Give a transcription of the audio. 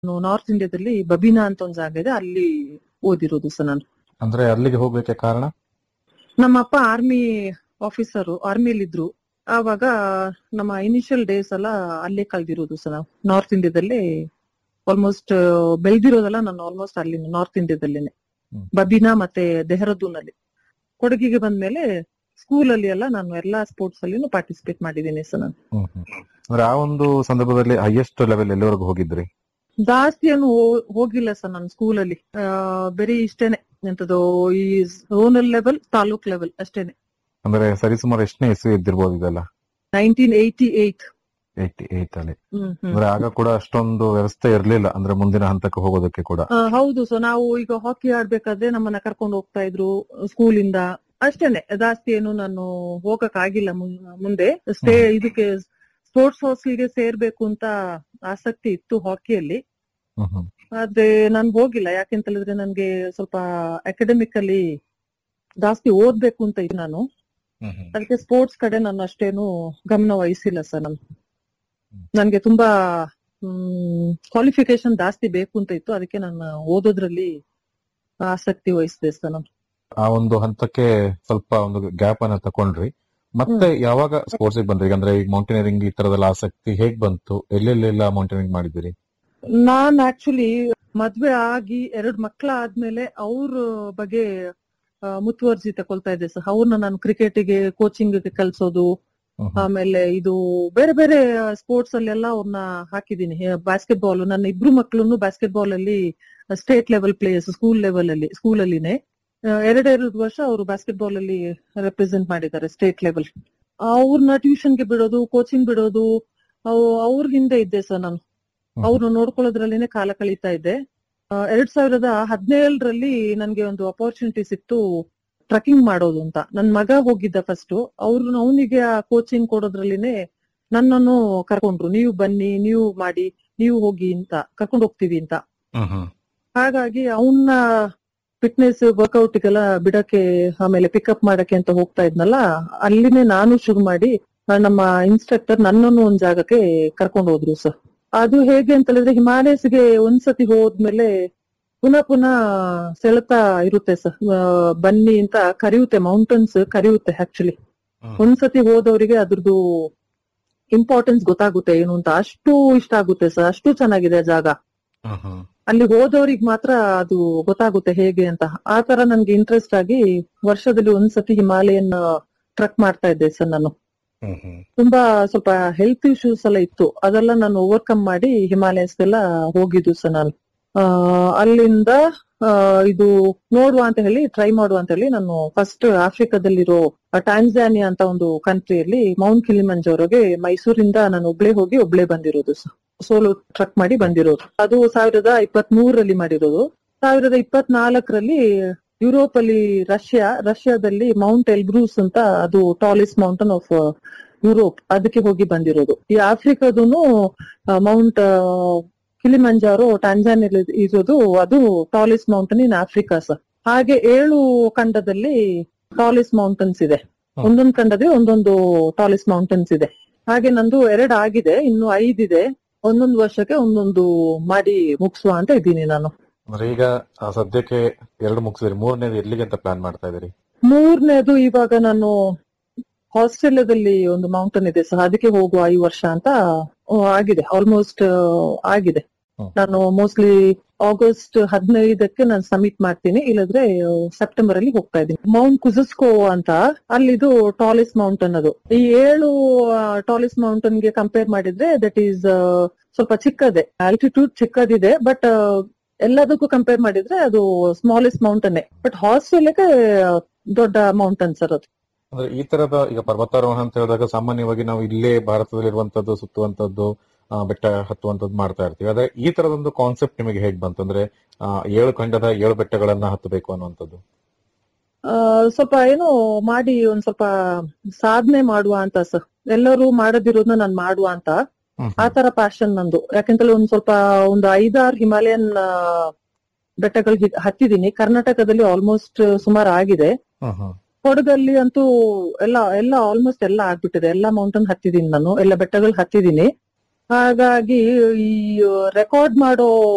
North ಇಂಡಿಯಾದಲ್ಲಿ ಬಬಿನಾ ಅಂತ ಒಂದ್ ಜಾಗ ಇದೆ ಅಲ್ಲಿ ಓದಿರೋದು ಸರ್ ನಾನು ಅಂದ್ರೆ ಅಲ್ಲಿಗೆ ಹೋಗ್ಲಿಕ್ಕೆ ಕಾರಣ ನಮ್ಮ ಅಪ್ಪ ಆರ್ಮಿ ಆಫೀಸರು ಆರ್ಮಿಲಿದ್ರು ಆವಾಗ ನಮ್ಮ ಇನಿಷಿಯಲ್ ಡೇಸ್ ಎಲ್ಲ ಅಲ್ಲೇ ಕಳ್ದಿರೋದು ಸರ್ ನಾವು ನಾರ್ತ್ ಇಂಡಿಯಾದಲ್ಲೇ ಆಲ್ಮೋಸ್ಟ್ ಬೆಳ್ದಿರೋದೆಲ್ಲ ನಾನು ಆಲ್ಮೋಸ್ಟ್ ಅಲ್ಲಿ ನಾರ್ತ್ ಇಂಡಿಯಾದಲ್ಲೇನೆ ಹ್ಮ್. ಬಬಿನಾ ಮತ್ತೆ ಡೆಹ್ರಾದೂನ್ ಅಲ್ಲಿ ಕೊಡಗಿಗೆ ಬಂದ್ಮೇಲೆ ಸ್ಕೂಲ್ ಅಲ್ಲಿ ಎಲ್ಲ ನಾನು ಎಲ್ಲಾ ಸ್ಪೋರ್ಟ್ಸ್ ಅಲ್ಲಿನೂ ಪಾರ್ಟಿಸಿಪೇಟ್ ಮಾಡಿದ್ದೀನಿ ಸರ್ ನಾನು ಹ್ಮ್ ಹ್ಮ್. ಅಂದ್ರೆ ಆ ಒಂದು ಸಂದರ್ಭದಲ್ಲಿ ಹೈಯೆಸ್ಟ್ ಲೆವೆಲ್ ಎಲ್ಲಿವರೆಗೂ ಹೋಗಿದ್ರಿ ಜಾಸ್ತಿ ಏನು ಹೋ- ಹೋಗಿಲ್ಲ ಸರ್ ನಾನು ಸ್ಕೂಲಲ್ಲಿ ಬರೀ ಇಷ್ಟೇನೆ ಎಂತದು ಈ ಝೋನಲ್ ಲೆವೆಲ್ ತಾಲೂಕ್ ಲೆವೆಲ್ ಅಷ್ಟೇನೆ ಅಂದ್ರೆ ಸರಿಸುಮಾರು ಎಷ್ಟನೇ ಇಸ್ವಿ ಇದ್ದಿರ್ಬೋದು ಇದೆಲ್ಲ nineteen eighty eight eighty eight ಅಲ್ಲಿ ಹ್ಮ್ ಹ್ಮ್ ಅಂದ್ರೆ ಆಗ ಕೂಡ ಅಷ್ಟೊಂದು ವ್ಯವಸ್ಥೆ ಇರ್ಲಿಲ್ಲ ಅಂದ್ರೆ ಮುಂದಿನ ಹಂತಕ್ಕೆ ಹೋಗೋದಕ್ಕೆ ಕೂಡ ಆ, ಹೌದು ಸೊ ನಾವು ಈಗ ಹಾಕಿ ಆಡ್ಬೇಕಾದ್ರೆ ನಮ್ಮನ್ನ ಕರ್ಕೊಂಡು ಹೋಗ್ತಾ ಇದ್ರು ಸ್ಕೂಲಿಂದ ಅಷ್ಟೇನೆ ಜಾಸ್ತಿ ಏನು ನಾನು ಹೋಗಕ್ ಆಗಿಲ್ಲ ಮುನ್- ಮುಂದೆ ಸ್ಟೇ ಹ್ಮ್. ಇದಕ್ಕೆ ಸ್ಪೋರ್ಟ್ಸ್ ಹಾಸ್ಟೆಲ್ಗೆ ಸೇರ್ಬೇಕು ಅಂತ ಆಸಕ್ತಿ ಇತ್ತು ಹಾಕಿಯಲ್ಲಿ ಹ್ಮ್ ಹ್ಮ್ ಆದ್ರೆ ನಾನು ಹೋಗಿಲ್ಲ ಯಾಕೆಂತ ಹೇಳಿದ್ರೆ ನನ್ಗೆ ಸ್ವಲ್ಪ ಅಕಾಡೆಮಿಕ್ ಅಲ್ಲಿ ಜಾಸ್ತಿ ಓದ್ಬೇಕು ಅಂತ ಇತ್ತು ನಾನು ಹ್ಮ್ ಹ್ಮ್. ಅದಕ್ಕೆ ಸ್ಪೋರ್ಟ್ಸ್ ಕಡೆ ನಾನು ಅಷ್ಟೇನು ಗಮನ ವಹಿಸಿಲ್ಲ ಸರ್ ನಾನು ಹ್ಮ್. ನನ್ಗೆ ತುಂಬಾ ಕ್ವಾಲಿಫಿಕೇಶನ್ ಜಾಸ್ತಿ ಬೇಕು ಅಂತ ಇತ್ತು ಅದಕ್ಕೆ ನಾನು ಓದೋದ್ರಲ್ಲಿ ಆಸಕ್ತಿ ವಹಿಸಿದೆ ಸರ್ ನಾನು ಆ ಒಂದು ಹಂತಕ್ಕೆ ಸ್ವಲ್ಪ ಒಂದು ಗ್ಯಾಪ್ ಅನ್ನ ತಕೊಂಡ್ರಿ ಮತ್ತೆ ಯಾವಾಗ ಸ್ಪೋರ್ಟ್ಸ್ ಬಂದ್ರಿ ಈಗ ಅಂದ್ರೆ ಈಗ ಮೌಂಟೇನಿಯರಿಂಗ್ ಈ ತರದೆಲ್ಲ ಆಸಕ್ತಿ ಹೇಗ್ ಬಂತು ಎಲ್ಲೆಲ್ಲೆಲ್ಲ ಮೌಂಟೇನಿಯರಿಂಗ್ ಮಾಡಿದಿರಿ ನಾನ್ ಆಕ್ಚುಲಿ ಮದ್ವೆ ಆಗಿ ಎರಡ್ ಮಕ್ಳ ಆದ್ಮೇಲೆ ಅವ್ರ ಬಗ್ಗೆ ಆ, ಮುತುವರ್ಜಿ ತಕೊಳ್ತಾ ಇದ್ದೆ ಸರ್ ಅವ್ರನ್ನ ನಾನು ಕ್ರಿಕೆಟಿಗೆ ಕೋಚಿಂಗ್ ಕಲ್ಸೋದು ಹ್ಮ್ ಹ್ಮ್. ಆಮೇಲೆ ಇದು ಬೇರೆ ಬೇರೆ ಸ್ಪೋರ್ಟ್ಸ್ ಅಲ್ಲೆಲ್ಲ ಅವ್ರನ್ನ ಹಾಕಿದೀನಿ ಬಾಸ್ಕೆಟ್ ಬಾಲ್ ನನ್ನ ಇಬ್ರು ಮಕ್ಳನ್ನು ಬಾಸ್ಕೆಟ್ ಬಾಲ್ ಅಲ್ಲಿ state level players school level ಅಲ್ಲಿ ಸ್ಕೂಲ್ ಅಲ್ಲಿನೇ ಎರಡೆರಡು ವರ್ಷ ಅವರು ಬಾಸ್ಕೆಟ್ ಬಾಲ್ ಅಲ್ಲಿ ರೆಪ್ರೆಸೆಂಟ್ ಮಾಡಿದ್ದಾರೆ ಸ್ಟೇಟ್ ಲೆವೆಲ್ ಅವ್ರನ್ನ ಟ್ಯೂಷನ್ಗೆ ಬಿಡೋದು ಕೋಚಿಂಗ್ ಬಿಡೋದು ಅವ್- ಅವ್ರ ಹಿಂದೆ ಇದ್ದೆ ಸರ್ ನಾನು ಹ್ಮ್. ಅವ್ರನ್ನ ನೋಡ್ಕೊಳ್ಳೋದ್ರಲ್ಲಿನೇ ಕಾಲ ಕಳೀತಾ ಇದ್ದೆ ಆ, ಎರಡ್ ಸಾವಿರದ ಹದಿನೇಳರಲ್ಲಿ ನನ್ಗೆ ಒಂದು ಅಪರ್ಚುನಿಟಿ ಸಿಕ್ತು ಟ್ರಕ್ಕಿಂಗ್ ಮಾಡೋದು ಅಂತ ನನ್ ಮಗ ಹೋಗಿದ್ದ ಫಸ್ಟ್ ಅವ್ರು ಅವನಿಗೆ ಆ ಕೋಚಿಂಗ್ ಕೊಡೋದ್ರಲ್ಲಿನೇ ನನ್ನನ್ನು ಕರ್ಕೊಂಡ್ರು ನೀವು ಬನ್ನಿ ನೀವು ಮಾಡಿ ನೀವು ಹೋಗಿ ಅಂತ ಕರ್ಕೊಂಡು ಹೋಗ್ತೀವಿ ಅಂತ ಹ್ಮ್ ಹ್ಮ್. ಹಾಗಾಗಿ ಅವನ್ನ ಫಿಟ್ನೆಸ್ ವರ್ಕೌಟ್ಗೆಲ್ಲ ಬಿಡಕ್ಕೆ ಆಮೇಲೆ ಪಿಕಪ್ ಮಾಡಕ್ಕೆ ಅಂತ ಹೋಗ್ತಾ ಇದ್ನಲ್ಲ ಅಲ್ಲಿನೇ ನಾನು ಶುರು ಮಾಡಿ ಆ, ನಮ್ಮ ಇನ್ಸ್ಟ್ರಕ್ಟರ್ ನನ್ನನ್ನು ಒಂದ್ ಜಾಗಕ್ಕೆ ಕರ್ಕೊಂಡು ಹೋದ್ರು ಸರ್ ಅದು ಹೇಗೆ ಅಂತ ಹೇಳಿದ್ರೆ ಹಿಮಾಲಯಸ್ಗೆ ಒಂದ್ಸತಿ ಹೋದ್ಮೇಲೆ ಪುನಃ ಪುನಃ ಸೆಳೆತ ಇರುತ್ತೆ ಸರ್ ಬನ್ನಿ ಅಂತ ಕರೆಯುತ್ತೆ ಮೌಂಟನ್ಸ್ ಕರೆಯುತ್ತೆ ಆಕ್ಚುಲಿ ಹ್ಮ್. ಒಂದ್ಸತಿ ಹೋದವರಿಗೆ ಅದ್ರದ್ದು ಇಂಪಾರ್ಟೆನ್ಸ್ ಗೊತ್ತಾಗುತ್ತೆ ಏನು ಅಂತ ಅಷ್ಟು ಇಷ್ಟ ಆಗುತ್ತೆ ಸರ್ ಅಷ್ಟು ಚೆನ್ನಾಗಿದೆ ಆ ಜಾಗ ಹ್ಮ್ ಹ್ಮ್. ಅಲ್ಲಿ ಹೋದವ್ರಿಗೆ ಮಾತ್ರ ಅದು ಗೊತ್ತಾಗುತ್ತೆ ಹೇಗೆ ಅಂತ ಆ ತರ ನನ್ಗೆ ಇಂಟ್ರೆಸ್ಟ್ ಆಗಿ ವರ್ಷದಲ್ಲಿ ಒಂದ್ಸತಿ ಹಿಮಾಲಯನ್ ಟ್ರಕ್ ಮಾಡ್ತಾ ಇದ್ದೆ ಸರ್ ನಾನು ಹ್ಮ್ ಹ್ಮ್. ತುಂಬಾ ಸ್ವಲ್ಪ ಹೆಲ್ತ್ ಇಶ್ಯೂಸ್ ಎಲ್ಲ ಇತ್ತು ಅದೆಲ್ಲ ನಾನು ಓವರ್ಕಮ್ ಮಾಡಿ ಹಿಮಾಲಯಸ್ ಎಲ್ಲ ಹೋಗಿದ್ದು ಸರ್ ನಾನು ಆ, ಅಲ್ಲಿಂದ ಆ, ಇದು ನೋಡುವ ಅಂತ ಹೇಳಿ ಟ್ರೈ ಮಾಡುವ ಅಂತ ಹೇಳಿ ನಾನು ಫಸ್ಟ್ ಆಫ್ರಿಕಾದಲ್ಲಿರೋ ಟ್ಯಾನ್ಸಾನಿಯಾ ಅಂತ ಒಂದು ಕಂಟ್ರಿಯಲ್ಲಿ ಮೌಂಟ್ ಕಿಲಿಮಂಜೋರೋಗೆ ಮೈಸೂರಿಂದ ನಾನು ಒಬ್ಳೆ ಹೋಗಿ ಒಬ್ಳೆ ಬಂದಿರೋದು ಸರ್ ಸೋಲೋ ಟ್ರಕ್ ಮಾಡಿ ಬಂದಿರೋದು ಅದು ಸಾವಿರದ ಇಪ್ಪತ್ತ್ ಮೂರರಲ್ಲಿ ಮಾಡಿರೋದು ಸಾವಿರದ ಇಪ್ಪತ್ನಾಲ್ಕರಲ್ಲಿ ಯುರೋಪ್ ಅಲ್ಲಿ ರಷ್ಯಾ ರಷ್ಯಾದಲ್ಲಿ ಮೌಂಟ್ ಎಲ್ಬ್ರೂಸ್ ಅಂತ ಅದು ಟಾಲೆಸ್ಟ್ ಮೌಂಟನ್ ಆಫ್ ಯುರೋಪ್ ಅದಕ್ಕೆ ಹೋಗಿ ಬಂದಿರೋದು ಈ ಆಫ್ರಿಕಾದೂನು ಮೌಂಟ್ ಕಿಲಿಮಂಜಾರೋ ಟ್ಯಾನ್ಜಾನಿಯಲ್ಲಿ ಇರೋದು ಅದು tallest mountain in Africa sir ಹಾಗೆ ಏಳು ಖಂಡದಲ್ಲಿ ಟಾಲೆಸ್ಟ್ ಮೌಂಟನ್ಸ್ ಇದೆ ಹ್ಮ್. ಒಂದೊಂದು ಖಂಡದಲ್ಲಿ ಒಂದೊಂದು ಟಾಲೆಸ್ಟ್ ಮೌಂಟನ್ಸ್ ಇದೆ ಹಾಗೆ ನಂದು ಎರಡು ಆಗಿದೆ ಇನ್ನು ಐದಿದೆ ಒಂದೊಂದು ವರ್ಷಕ್ಕೆ ಒಂದೊಂದು ಮಾಡಿ ಮುಗಿಸುವ ಅಂತ ಇದ್ದೀನಿ ನಾನು ಅಂದ್ರೆ ಈಗ ಆ ಸದ್ಯಕ್ಕೆ ಎರಡು ಮುಗಿಸಿದ್ರಿ ಮೂರನೇದು ಎಲ್ಲಿಗೆ ಅಂತ ಪ್ಲಾನ್ ಮಾಡ್ತಾ ಇದೀರಿ ಮೂರನೇದು ಇವಾಗ ನಾನು ಆಸ್ಟ್ರೇಲಿಯಾದಲ್ಲಿ ಒಂದು ಮೌಂಟನ್ ಇದೆ ಸರ್ ಅದಕ್ಕೆ ಹೋಗುವ ಈ ವರ್ಷ ಅಂತ ಆ, ಆಗಿದೆ ಆಲ್ಮೋಸ್ಟ್ ಆಗಿದೆ ಹ್ಮ್. ನಾನು ಮೋಸ್ಟ್ಲಿ ಆಗಸ್ಟ್ ಹದಿನೈದಕ್ಕೆ ನಾನು ಸಬ್ಮಿಟ್ ಮಾಡ್ತೀನಿ ಇಲ್ಲದ್ರೆ ಸೆಪ್ಟೆಂಬರ್ ಅಲ್ಲಿ ಹೋಗ್ತಾ ಇದ್ದೀನಿ ಮೌಂಟ್ ಕುಜಸ್ಕೋ ಅಂತ ಅಲ್ಲಿದು ಟಾಲೆಸ್ಟ್ ಮೌಂಟನ್ ಅದು ಈ ಏಳು ಟಾಲೆಸ್ಟ್ ಮೌಂಟನ್ ಗೆ ಕಂಪೇರ್ ಮಾಡಿದ್ರೆ ದಟ್ ಈಸ್ ಸ್ವಲ್ಪ ಚಿಕ್ಕದೆ ಆಲ್ಟಿಟ್ಯೂಡ್ ಚಿಕ್ಕದಿದೆ ಬಟ್ ಎಲ್ಲದಕ್ಕೂ ಕಂಪೇರ್ ಮಾಡಿದ್ರೆ ಅದು ಸ್ಮಾಲೆಸ್ಟ್ ಮೌಂಟನ್ ಬಟ್ ಆಸ್ಟ್ರೇಲಿಯಾಕ್ಕೆ ದೊಡ್ಡ ಮೌಂಟನ್ ಸರ್ ಅದು ಅಂದ್ರೆ ಈ ತರದ ಈಗ ಪರ್ವತಾರೋಹಣ ಅಂತ ಹೇಳಿದಾಗ ಸಾಮಾನ್ಯವಾಗಿ ನಾವು ಇಲ್ಲೇ ಭಾರತದಲ್ಲಿರುವಂತದ್ದು ಸುತ್ತುವಂತದ್ದು ಆ, ಬೆಟ್ಟ ಹತ್ತುವಂತದ್ದು ಮಾಡ್ತಾ ಇರ್ತೀವಿ ಆದ್ರೆ ಈ ತರದೊಂದು ಕಾನ್ಸೆಪ್ಟ್ ನಿಮಗೆ ಹೇಗ್ ಬಂತು ಅಂದ್ರೆ ಆ, ಏಳು ಖಂಡದ ಏಳು ಬೆಟ್ಟಗಳನ್ನ ಹತ್ತಬೇಕು ಅನ್ನುವಂಥದ್ದು ಆ, ಸ್ವಲ್ಪ ಏನೋ ಮಾಡಿ ಒಂದ್ ಸ್ವಲ್ಪ ಸಾಧನೆ ಮಾಡುವ ಅಂತ ಸರ್ ಎಲ್ಲರೂ ಮಾಡದಿರೋದನ್ನ ನಾನ್ ಮಾಡುವ ಅಂತ ಹ್ಮ್ ಆ ತರ ಪ್ಯಾಷನ್ ನಂದು ಯಾಕೆಂತಂದ್ರೆ ಒಂದ್ ಸ್ವಲ್ಪ ಒಂದು ಐದಾರು ಹಿಮಾಲಯನ್ ಬೆಟ್ಟಗಳು ಹಿ- ಹತ್ತಿದೀನಿ ಕರ್ನಾಟಕದಲ್ಲಿ ಆಲ್ಮೋಸ್ಟ್ ಸುಮಾರು ಆಗಿದೆ ಹ್ಮ್ ಹ್ಮ್. ಕೊಡಗಲ್ಲಿ ಅಂತೂ ಎಲ್ಲ ಎಲ್ಲ ಆಲ್ಮೋಸ್ಟ್ ಎಲ್ಲ ಆಗ್ಬಿಟ್ಟಿದೆ ಎಲ್ಲ ಮೌಂಟನ್ ಹತ್ತಿದೀನಿ ನಾನು ಎಲ್ಲ ಬೆಟ್ಟಗಳು ಹತ್ತಿದೀನಿ ಹಾಗಾಗಿ ಈ ರೆಕಾರ್ಡ್ ಮಾಡೋ